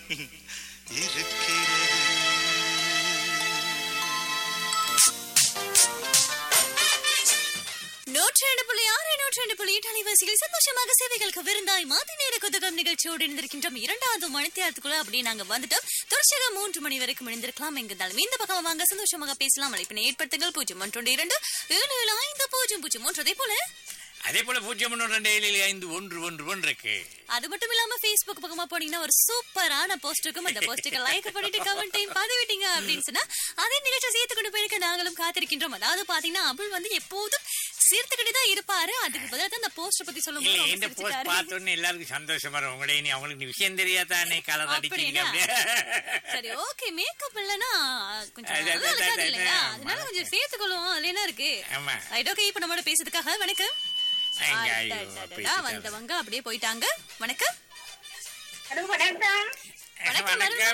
நூற்றி ரெண்டு புள்ளி ஆறு நூற்றி ரெண்டு புள்ளி எட்டு அலைவாசிகள் சந்தோஷமாக சேவைகளுக்கு விருந்தாய் மாத்தி நேர குதகம் நிகழ்ச்சியோடு இணைந்திருக்கின்றோம் இரண்டாவது மணித்தியாரத்துக்குள்ள அப்படியே நாங்க வந்துட்டோம் தொடர்ச்சியாக மூன்று மணி வரைக்கும் இணைந்திருக்கலாம் எங்கிருந்தாலும் இந்த பக்கம் வாங்க சந்தோஷமாக பேசலாம் அழைப்பினை ஏற்படுத்துங்கள் பூஜ்ஜியம் ஒன்று இரண்டு ஏழு ஏழு ஐந்து பூஜ்ஜியம் பூஜ்ஜியம் ஒன்று அதே போல அதே போல பூஜ்ஜியம் ஒன்று ரெண்டு ஏழு ஐந்து ஒன்று ஒன்று ஒன்று இருக்கு அது மட்டும் இல்லாம Facebook பக்கமா போனீங்கன்னா ஒரு சூப்பரான போஸ்ட் இருக்கும் அந்த போஸ்டுக்கு லைக் பண்ணிட்டு கமெண்ட்டையும் பதிவிட்டீங்க அப்படின்னு சொன்னா அதே நிகழ்ச்சி சேர்த்து கொண்டு போயிருக்க நாங்களும் காத்திருக்கின்றோம் அதாவது பாத்தீங்கன்னா அபுல் வந்து எப்போதும் சீர்த்துக்கிட்டு தான் இருப்பாரு அதுக்கு பதிலா தான் அந்த போஸ்ட் பத்தி சொல்லும் இல்ல போது இந்த ரொம்ப போஸ்ட் சிரிச்சுட்டாரு. பார்த்தோன்னே எல்லாருக்கும் சந்தோஷமா இருக்கும் உங்களே நீ அவங்களுக்கு நீ விஷயம் தெரியாதானே காலம் அடிக்கிறீங்க அப்படியா? அப்படியே சரி ஓகே மேக்கப் இல்லனா கொஞ்சம் அது, அது, நல்லா அது, இருக்காது அது, இல்லையா ஆமா. அதனால கொஞ்சம் சேர்த்துக்கொள்வோம் அதுல என்ன இருக்கு ஆமா ரைட் ஓகே இப்ப நம்மளோட பேசுறதுக்காக வணக்கம் ஐயா, ஐயோ, அடடடடா, பேசிட்டாங்க. வந்தவங்க அப்படியே போயிட்டாங்க வணக்கம் ஹலோ வணக்கம் வணக்கம், வணக்கம்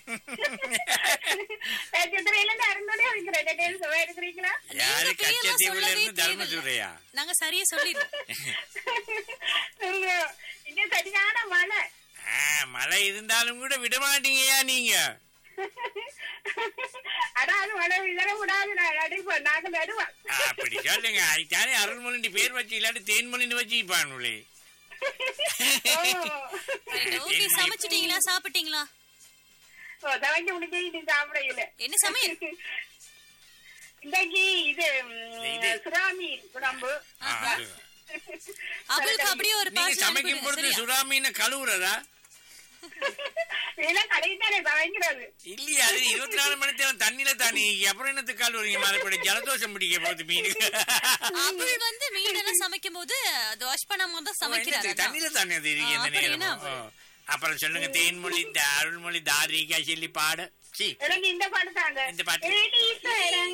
சித்திரையில இருந்து அருந்தோடே இருக்கிறேன் டேல் சுவை இருக்கிறீங்களா யாரு நீங்க பிரியமா கச்சத்தீவுல சொல்லவே இருந்து தர்மதுரையா நாங்க சரியா சொல்லிடுறோம் இங்க இங்க சரியான மழை ஆ, மழை இருந்தாலும் கூட விட மாட்டீங்கயா நீங்க ஆனா அது மழை விதற விடாது நான் நடுவோம் நாங்க நடுவோம் ஆ, அப்படி சொல்லுங்க அதுதானே அருள்மொழி பேர் வச்சு இல்லாட்டி தேன்மொழின்னு வச்சுப்பானுங்களே ஓகே சமைச்சிட்டீங்களா சாப்பிட்டீங்களா தவங்க முடிஞ்சு இது சாப்பிடையில என்ன சமையல் இன்றைக்கு இது இது. சுறாமி குழம்பு ஆ, அது. அவளுக்கு அப்படியே ஒரு நீங்க பார்சல் சமைக்கும் அனுப்பிடுங்க, பொழுது சரியா? சுறாமீன கழுவுறதா இதெல்லாம் கடையில் தானே சமைக்கிறது இல்லையா அது இருபத்தி நாலு மணி நேரம் தண்ணியில தானே அப்புறம் என்னத்துக்கு கால் வருவீங்க மறுபடி ஜலதோஷம் பிடிக்க போகுது மீன் அவள் வந்து மீனெல்லாம் சமைக்கும் போது அது வாஷ் பண்ணாம தான் சமைக்கிறாரு என்னத்துக்கு? அதான். தண்ணியில தானே அது இருக்கு ஆ, எந்த அப்புறம் என்ன நேரமும் ஓ. அப்புறம் சொல்லுங்க தேன்மொழி த- அருள்மொழி தாரிகா சொல்லி பாட சி எனக்கு இந்த பாட்டு தாங்க இந்த பாட்டு. ஏடீஸ்வரா